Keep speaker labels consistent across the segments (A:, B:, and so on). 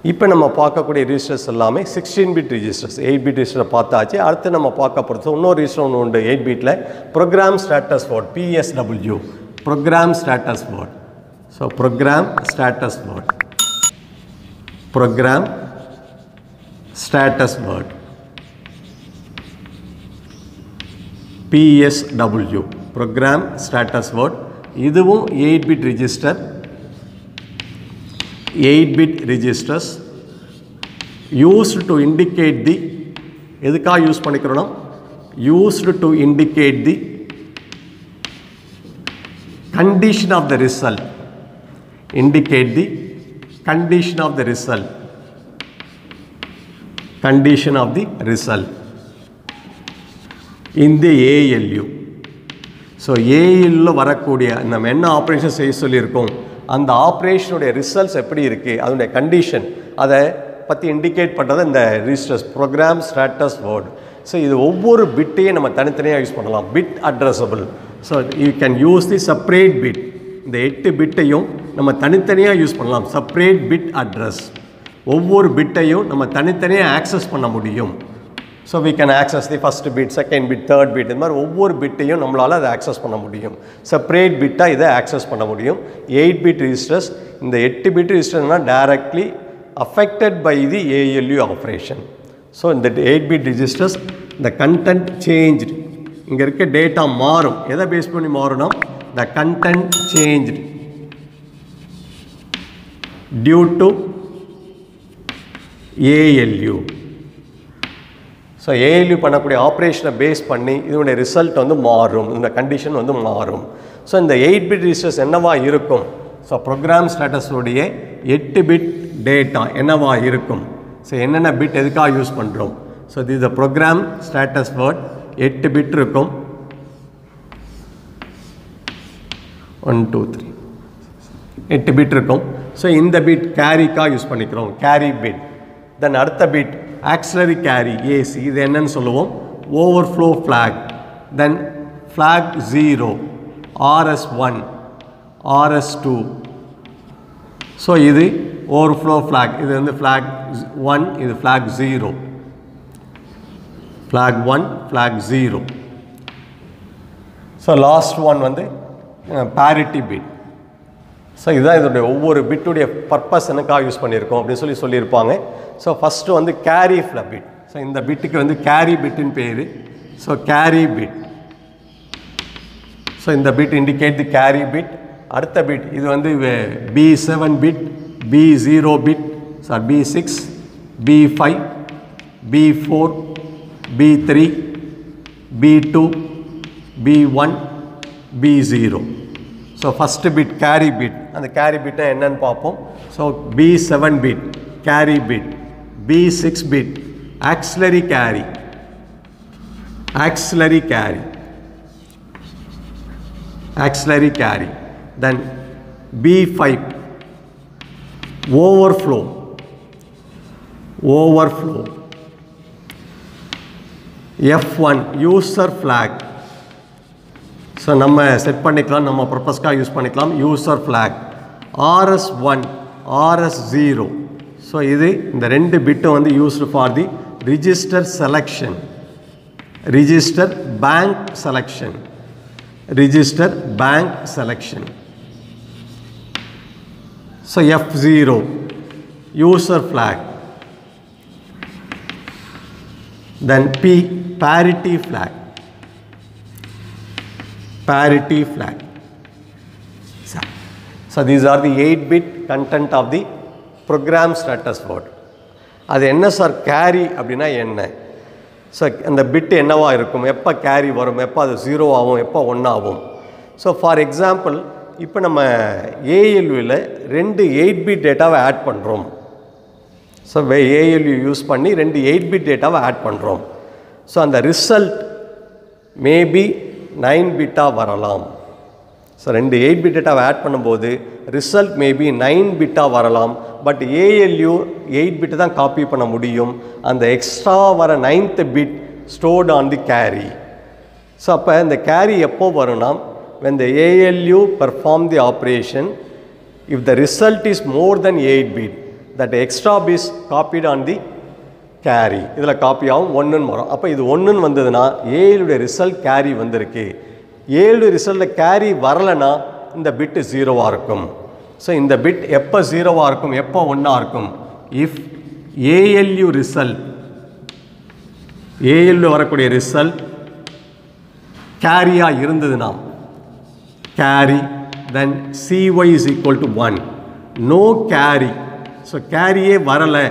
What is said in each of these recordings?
A: இப்போ நம்ம பார்க்கக்கூடிய ரிஜிஸ்டர்ஸ் எல்லாமே sixteen bit registers eight bit ரிஜிஸ்டரை பார்த்தாச்சு அடுத்து நம்ம பார்க்க போகிறது இன்னொரு ரிஜிஸ்டர் ஒன்று உண்டு எயிட் பிட்டில் program status word PSW program status word so program status word program status word PSW program status word இதுவும் 8 bit register 8 bit registers used to indicate the எதுக்காக யூஸ் பண்ணிக்கிறோம் used to indicate the condition of the result indicate the condition of the result condition of the result இந்த ALU so ஏஎல்ல வரக்கூடிய நம்ம என்ன operation செய்ய சொல்லியிருக்கோம் அந்த ஆப்ரேஷனுடைய ரிசல்ட்ஸ் எப்படி இருக்குது அதனுடைய கண்டிஷன் அதை பற்றி இண்டிகேட் பண்ணுறது இந்த registers program status word so இது ஒவ்வொரு பிட்டையும் நம்ம தனித்தனியாக யூஸ் பண்ணலாம் bit addressable so you can use the separate bit இந்த எட்டு பிட்டையும் நம்ம தனித்தனியாக யூஸ் பண்ணலாம் செப்பரேட் பிட் அட்ரஸ் ஒவ்வொரு பிட்டையும் நம்ம தனித்தனியாக ஆக்சஸ் பண்ண முடியும் so we can access the first bit second bit third bit இந்த மாதிரி ஒவ்வொரு பிட்டையும் நம்மளால் அதை ஆக்சஸ் பண்ண முடியும் செப்பரேட் பிட்டாக இதை ஆக்சஸ் பண்ண முடியும் எயிட் பிட் ரிஜிஸ்டர்ஸ் இந்த எட்டு பிட் ரிஜிஸ்டர்னா directly affected by the ALU operation so இந்த எயிட் பிட் ரிஜிஸ்டர்ஸ் இந்த கண்டென்ட் சேஞ்ச் இங்கே இருக்க டேட்டா மாறும் எதை பேஸ் பண்ணி மாறும்னா the content change due to ALU so ALU பண்ணக்கூடிய ஆப்ரேஷனை பேஸ் பண்ணி இதனுடைய ரிசல்ட் வந்து மாறும் இந்த கண்டிஷன் வந்து மாறும் ஸோ இந்த எயிட் பிட் ரிஜிஸ்டர்ஸ் என்னவா இருக்கும் ஸோ ப்ரோக்ராம் ஸ்டேட்டஸோடைய எட்டு பிட் டேட்டா என்னவா இருக்கும் ஸோ என்னென்ன பிட் எதுக்காக யூஸ் பண்ணுறோம் ஸோ இது த ப்ரோக்ராம் ஸ்டேட்டஸ் வேர்ட் எட்டு பிட் இருக்கும் ஒன் டூ த்ரீ எட்டு பிட் இருக்கும் ஸோ இந்த பிட் கேரிக்காக யூஸ் பண்ணிக்கிறோம் கேரி பிட் தென் அடுத்த பிட் ஆக்சிலரி கேரி ஏசி இது என்னன்னு சொல்லுவோம் overflow flag then flag zero RS one RS two so இது ஓவர்ஃப்ளோ ஃப்ளாக் இது வந்து ஃப்ளாக் ஒன் இது flag zero flag one flag zero so last one வந்து பேரிட்டி பிட் ஸோ இதுதான் இதோடைய ஒவ்வொரு பிட்டுடைய பர்பஸ் எனக்காக யூஸ் பண்ணியிருக்கோம் அப்படின்னு சொல்லி சொல்லியிருப்பாங்க ஸோ ஃபஸ்ட்டு வந்து கேரி ஃப்ள பிட் ஸோ இந்த பிட்டுக்கு வந்து கேரி பிட்டுன்னு பேர் ஸோ கேரி பிட் ஸோ இந்த bit indicate the carry bit அடுத்த பிட் இது வந்து B seven bit B zero bit sir B six B five B four B three B two B one B zero so first bit carry bit அந்த carry பிட்டை என்னன்னு பார்ப்போம் so B seven bit carry bit B six bit auxiliary carry auxiliary carry auxiliary carry then b5 overflow overflow f1 user flag so நம்ம set பண்ணிக்கலாம் நம்ம பர்பஸ்க்காக use பண்ணிக்கலாம் user flag RS one RS zero so இது இந்த ரெண்டு பிட்டும் வந்து used for the register selection register bank selection register bank selection. So F0 user flag. Then P parity flag. Parity flag. So, so these are the 8 bit content of the program status word. அது என்ன sir carry அப்படின்னா என்ன so அந்த பிட்டு என்னவா இருக்கும் எப்போ carry வரும் எப்போ அது ஜீரோ ஆகும் எப்போ ஒன் ஆகும் ஸோ ஃபார் எக்ஸாம்பிள் இப்போ நம்ம ஏஎல்யூவில் ரெண்டு எயிட் பிட் டேட்டாவை ஆட் பண்ணுறோம் ஸோ ஏஎல்யூ யூஸ் பண்ணி ரெண்டு எயிட் பிட் டேட்டாவை ஆட் பண்ணுறோம் ஸோ அந்த ரிசல்ட் மேபி நைன் பிட்டாக வரலாம் ஸோ ரெண்டு எயிட் பிட் டேட்டாவை ஆட் பண்ணும்போது ரிசல்ட் மேபி நைன் பிட்டாக வரலாம் பட் ஏஎல்யூ எயிட் பிட்டு தான் காப்பி பண்ண முடியும் அந்த எக்ஸ்ட்ரா வர ninth bit stored on the carry so அப்போ இந்த கேரி எப்போ வரும்னா when the ALU perform the operation if the result is more than 8 bit that extra piece காப்பீடு ஆன் தி கேரி இதில் காப்பி ஆகும் ஒன்றுன்னு வரும் அப்போ இது ஒன்றுன்னு வந்ததுன்னா ஏழுடைய ரிசல்ட் கேரி வந்திருக்கு ஏழு ரிசல்ட்டில் கேரி வரலைன்னா இந்த பிட்டு ஜீரோவாக இருக்கும் ஸோ இந்த பிட் எப்போ ஜீரோவாக இருக்கும் எப்போ ஒன்றா இருக்கும் இஃப் ஏஎல்யூ ரிசல்ட் ஏஎல்யூ வரக்கூடிய ரிசல்ட் கேரியாக இருந்ததுன்னா carry then CY is equal to one no carry so கேரியே வரலை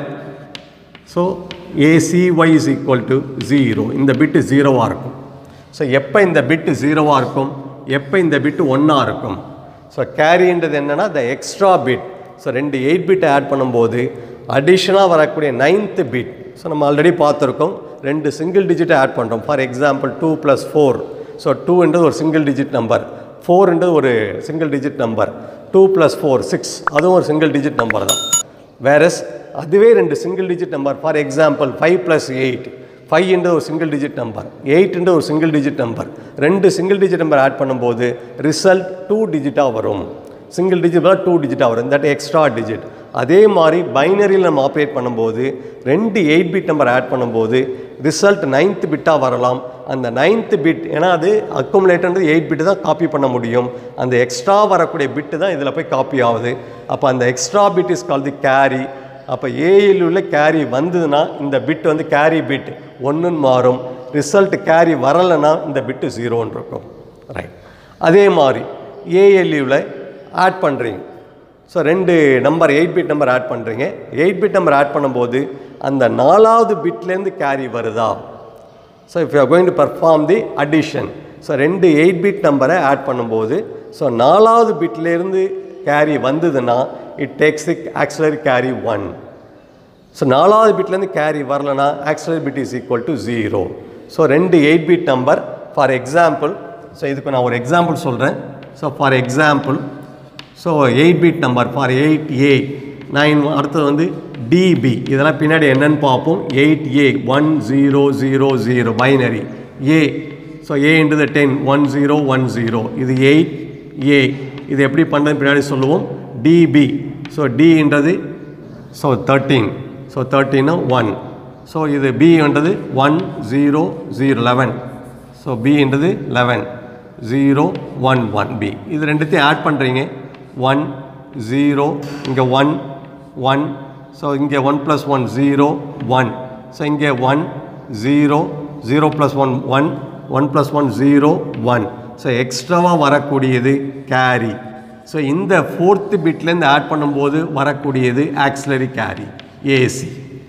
A: so ACY is equal to zero இந்த பிட்டு ஜீரோவாக இருக்கும் ஸோ எப்போ இந்த பிட்டு ஜீரோவாக இருக்கும் எப்போ இந்த பிட்டு ஒன்றா இருக்கும் ஸோ கேரின்றது என்னென்னா த எக்ஸ்ட்ரா பிட் ஸோ ரெண்டு எயிட் பிட் ஆட் பண்ணும்போது அடிஷ்னலாக வரக்கூடிய நைன்த்து பிட் ஸோ நம்ம ஆல்ரெடி பார்த்துருக்கோம் ரெண்டு சிங்கிள் டிஜிட்டை ஆட் பண்ணுறோம் for example two plus four so டூன்றது ஒரு சிங்கிள் டிஜிட் நம்பர் ஃபோர்ன்றது ஒரு single digit number two plus four six அதுவும் ஒரு சிங்கிள் டிஜிட் நம்பர் தான் வேறஸ் அதுவே ரெண்டு single digit number for example five plus eight ஃபைவ்ன்ற ஒரு சிங்கிள் டிஜிட் நம்பர் எயிட்ன்ற ஒரு சிங்கிள் டிஜிட் நம்பர் ரெண்டு சிங்கிள் டிஜிட் நம்பர் ஆட் பண்ணும்போது ரிசல்ட் டூ டிஜிட்டாக வரும் சிங்கிள் டிஜிட் டூ டிஜிட்டாக வரும் தட் எக்ஸ்ட்ரா டிஜிட் அதே மாதிரி பைனரியில் நம்ம ஆப்ரேட் பண்ணும்போது ரெண்டு எயிட் பிட் நம்பர் ஆட் பண்ணும்போது ரிசல்ட் நைன்த் பிட்டாக வரலாம் அந்த நைன்த் பிட் ஏன்னா அது அக்குமுலேட்டர்ன்றது எயிட் பிட்டு தான் காப்பி பண்ண முடியும் அந்த எக்ஸ்ட்ரா வரக்கூடிய பிட்டு தான் இதில் போய் காப்பி ஆகுது அப்போ அந்த extra bit is call the carry அப்போ ஏயில் உள்ள கேரி வந்ததுன்னா இந்த பிட் வந்து கேரி பிட் ஒன்றுன்னு மாறும் ரிசல்ட் கேரி வரலைன்னா இந்த பிட்டு ஜீரோன்னு இருக்கும் ரைட் அதே மாதிரி ஏஎல்யூவில் ஆட் பண்ணுறீங்க ஸோ ரெண்டு number eight bit number add பண்ணுறீங்க எயிட் பிட் நம்பர் ஆட் பண்ணும்போது அந்த நாலாவது பிட்லேருந்து கேரி வருதா so if you are going to perform the addition so ரெண்டு எயிட் பிட் நம்பரை ஆட் பண்ணும்போது ஸோ நாலாவது பிட்லேருந்து கேரி வந்ததுன்னா it takes the auxiliary carry one so நாலாவது பிட்லேருந்து கேரி வரலனா auxiliary bit is equal to zero so ரெண்டு eight bit number for example so இதுக்கு நான் ஒரு எக்ஸாம்பிள் சொல்கிறேன் so for example so eight bit number for eight A nine அடுத்தது வந்து டிபி இதெல்லாம் பின்னாடி என்னன்னு பார்ப்போம் eight A one zero zero zero binary A so ஏன்றது ten one zero one zero இது எயிட் ஏ இது எப்படி பண்ணுறது பின்னாடி சொல்லுவோம் டிபி ஸோ டின்றது ஸோ தேர்ட்டீன் ஸோ தேர்ட்டீனா ஒன் ஸோ இது பின்றது one zero zero eleven so பின்றது eleven zero one one B இது ரெண்டுத்தையும் ஆட் பண்ணுறீங்க ஒன் ஜீரோ இங்கே ஒன் ஒன் ஸோ இங்கே one plus one zero one so இங்கே one zero zero plus one one one plus one zero one so எக்ஸ்ட்ராவாக வரக்கூடியது carry so இந்த fourth பிட்லேருந்து ஆட் பண்ணும்போது வரக்கூடியது auxiliary carry AC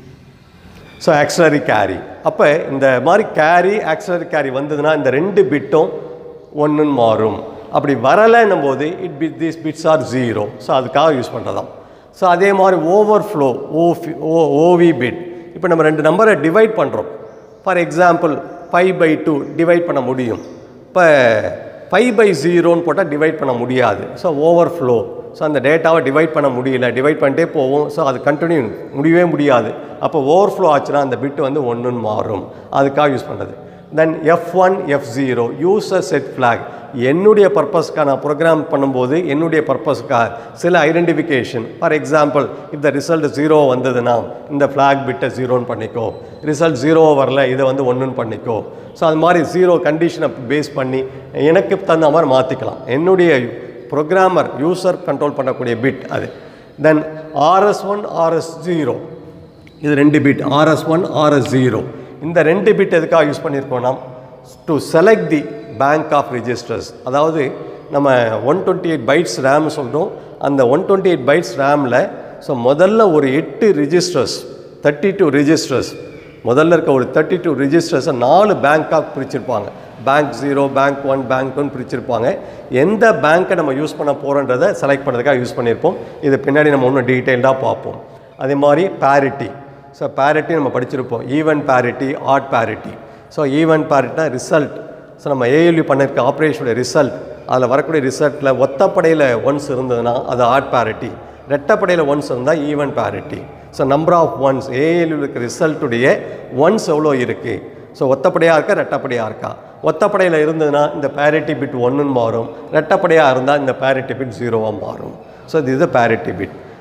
A: so auxiliary carry அப்போ இந்த மாதிரி கேரி ஆக்சிலரி கேரி வந்ததுன்னா இந்த ரெண்டு பிட்டும் ஒன்றுன்னு மாறும் அப்படி வரலைன்னும் போது it bit these bits are zero so அதுக்காக யூஸ் பண்ணுறதாம் ஸோ அதே மாதிரி ஓவர்ஃப்ளோ ஓஃபி ஓ ஓவி பிட் இப்போ நம்ம ரெண்டு நம்பரை டிவைட் பண்ணுறோம் for example five by two divide பண்ண முடியும் இப்போ ஃபைவ் பை ஜீரோன்னு போட்டால் டிவைட் பண்ண முடியாது ஸோ ஓவர்ஃப்ளோ ஸோ அந்த டேட்டாவை டிவைட் பண்ண முடியல டிவைட் பண்ணிட்டே போகும் ஸோ அது கண்டினியூ முடியவே முடியாது அப்போ ஓவர்ஃப்ளோ ஆச்சுன்னா அந்த பிட் வந்து ஒன்றுன்னு மாறும் அதுக்காக யூஸ் பண்ணுறது then F one F zero user set flag என்னுடைய பர்பஸ்க்காக நான் ப்ரோக்ராம் பண்ணும்போது என்னுடைய பர்பஸ்க்காக சில ஐடென்டிஃபிகேஷன் ஃபார் எக்ஸாம்பிள் இந்த ரிசல்ட் ஜீரோ வந்ததுன்னா இந்த ஃப்ளாக் பிட்டை ஜீரோன்னு பண்ணிக்கோ ரிசல்ட் ஜீரோ வரல இதை வந்து ஒன்றுன்னு பண்ணிக்கோ ஸோ அது மாதிரி ஜீரோ கண்டிஷனை பேஸ் பண்ணி எனக்கு தகுந்த மாதிரி மாற்றிக்கலாம் என்னுடைய ப்ரோக்ராமர் யூசர் கண்ட்ரோல் பண்ணக்கூடிய பிட் அது then RS one RS zero இது ரெண்டு bit RS one RS zero இந்த ரெண்டு பிட் எதுக்காக யூஸ் பண்ணியிருக்கோம்னா to select the bank of registers அதாவது நம்ம one twenty eight bytes RAM சொல்கிறோம் அந்த ஒன் டுவெண்ட்டி எயிட் பைட்ஸ் ரேமில் ஸோ முதல்ல ஒரு எட்டு ரிஜிஸ்டர்ஸ் தேர்ட்டி டூ ரிஜிஸ்டர்ஸ் முதல்ல இருக்க ஒரு தேர்ட்டி டூ ரிஜிஸ்டர்ஸை நாலு பேங்காக பிரிச்சிருப்பாங்க bank zero bank one bank one பிரிச்சிருப்பாங்க எந்த பேங்க்கை நம்ம யூஸ் பண்ண போகிறோன்றதை செலக்ட் பண்ணுறதுக்காக யூஸ் பண்ணியிருப்போம் இது பின்னாடி நம்ம இன்னும் டீட்டெயில்டாக பார்ப்போம் அதே மாதிரி பேரிட்டி ஸோ பேரிட்டி நம்ம படிச்சிருப்போம் even parity odd parity so even பேரிட்டினா ரிசல்ட் ஸோ நம்ம ஏஎல்யூ பண்ணியிருக்க ஆப்ரேஷனோட ரிசல்ட் அதில் வரக்கூடிய ரிசல்ட்டில் ஒத்தப்படையில் ஒன்ஸ் இருந்ததுன்னா அது ஆட் பேரிட்டி ரெட்டப்படையில் ஒன்ஸ் இருந்தால் even parity so number of ones ALU இருக்க ரிசல்ட்டுடைய ஒன்ஸ் எவ்வளோ இருக்குது ஸோ ஒத்தப்படையாக இருக்கா ரெட்டப்படையாக இருக்கா ஒத்தப்படையில் இருந்ததுன்னா இந்த பேரிட்டி பிட் ஒன்றுன்னு மாறும் ரெட்டப்படையாக இருந்தால் இந்த பேரிட்டி பிட் ஜீரோவாக மாறும் ஸோ இது இது பேரிட்டி பிட்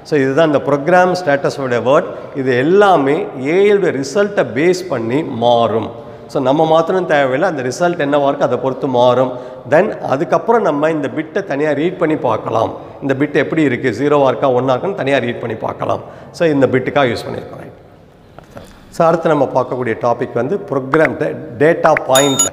A: ஸோ இதுதான் இந்த ப்ரோக்ராம் ஸ்டேட்டஸோட வேர்ட் இது எல்லாமே ஏஐயோட ரிசல்ட்டை பேஸ் பண்ணி மாறும் ஸோ நம்ம மாத்திரம் தேவையில்லை அந்த ரிசல்ட் என்னவா இருக்கோ அதை பொறுத்து மாறும் தென் அதுக்கப்புறம் நம்ம இந்த பிட்டை தனியாக ரீட் பண்ணி பார்க்கலாம் இந்த பிட் எப்படி இருக்குது ஜீரோவாக இருக்கா ஒன்றா இருக்கான்னு தனியாக ரீட் பண்ணி பார்க்கலாம் ஸோ இந்த பிட்டுக்காக யூஸ் பண்ணியிருக்கோம் ஸோ அடுத்து நம்ம பார்க்கக்கூடிய டாபிக் வந்து ப்ரோக்ராம் டேட்டா பாயிண்ட்